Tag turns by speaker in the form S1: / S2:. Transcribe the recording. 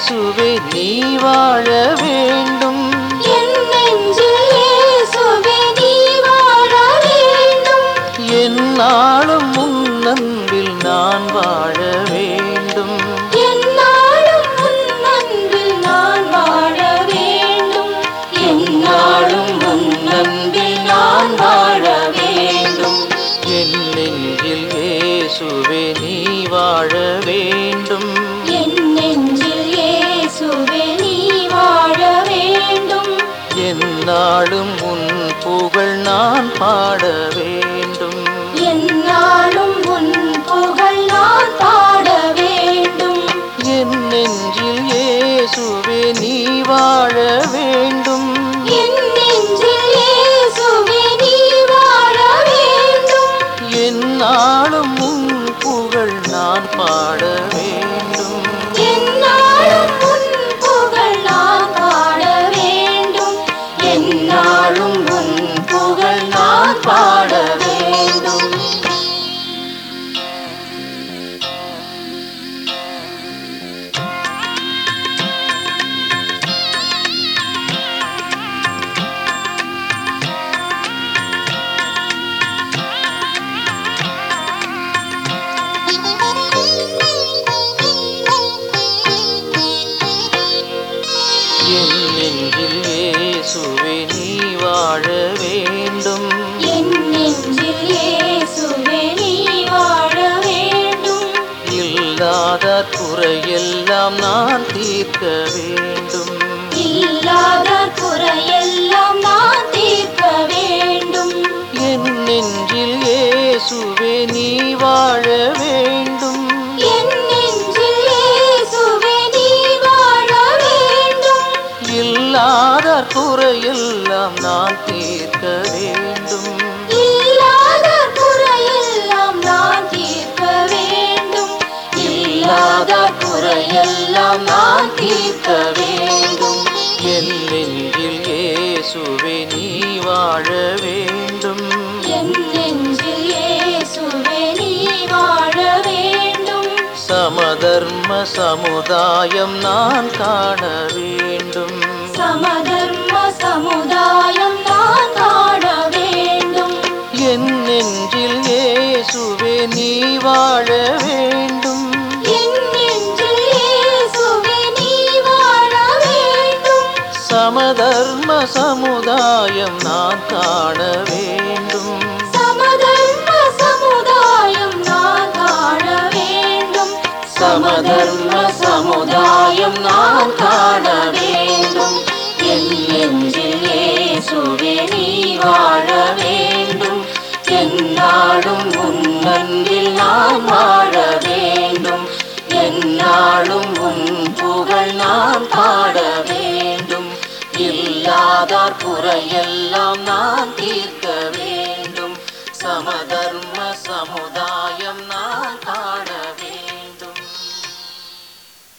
S1: இயேசுவே நீ வாழ வேண்டும்
S2: என் நெஞ்சில் இயேசுவே நீ வாழ வேண்டும்
S1: என்னாலும் உன் அன்பில் நான் வாழ வேண்டும்
S2: என்னாலும் உன் அன்பில் நான் வாழ வேண்டும் என்னாலும் உன் அன்பில் நான் வாழ வேண்டும்
S1: என் நெஞ்சில் இயேசுவே நீ வாழ வேண்டும்
S2: என் நெஞ்சில் இயேசுவே நீ வாழ வேண்டும்
S1: என்னாலும் உன் புகழ் நான் பாட வேண்டும்
S2: என்னாலும் உன் புகழ் நான் பாட வேண்டும்
S1: என் நெஞ்சில் இயேசுவே நீ வாழ வேண்டும்
S2: என் நெஞ்சில் இயேசுவே நீ வாழ வேண்டும்
S1: என்னாலும் உன் புகழ் நான் பாட வேண்டும்
S2: என்னாலும் உன் புகழ் நான் பாட வேண்டும் என்னாலும் உன் புகழ் நான் பாட வேண்டும்
S1: என் நெஞ்சில் இயேசுவே நீ வாழ வேண்டும்
S2: என் நெஞ்சில் இயேசுவே நீ வாழ வேண்டும்
S1: இல்லாத குறையெல்லாம் நான் தீர்க்க வேண்டும்
S2: இல்லாத குறையெல்லாம் நான் தீர்க்க வேண்டும்
S1: என் நெஞ்சில் இயேசுவே நீ வாழ வேண்டும்
S2: என் நெஞ்சில் இயேசுவே நீ வாழ வேண்டும்
S1: இல்லாத குறையெல்லாம் நான் தீர்க்க வேண்டும்
S2: இல்லாத குறையெல்லாம் நான் தீர்க்க வேண்டும் இல்லாத குறையெல்லாம் நான் தீர்க்க வேண்டும்
S1: என் நெஞ்சில் இயேசுவே நீ வாழ வேண்டும்
S2: என் நெஞ்சில் இயேசுவே நீ வாழ வேண்டும்
S1: சமதர்ம சமுதாயம் நான் காண வேண்டும்
S2: சமதர்ம சமுதாயம் நான் காண வேண்டும்
S1: என் நெஞ்சில் இயேசுவே நீ வாழ வேண்டும்
S2: என் நெஞ்சில் இயேசுவே நீ வாழ வேண்டும்
S1: சமதர்ம சமுதாயம் நான் காண வேண்டும்
S2: சமதர்ம சமுதாயம் நான் காண வேண்டும் சமதர்ம சமுதாயம் நான் காண வேண்டும் என் நெஞ்சில் இயேசுவே நீ வாழ வேண்டும் என்னாலும் உன் அன்பில் நான் வாழ வேண்டும் என்னாலும் உன் புகழ் நான் பாட வேண்டும் இல்லாதார் குறையெல்லாம் நான் தீர்க்க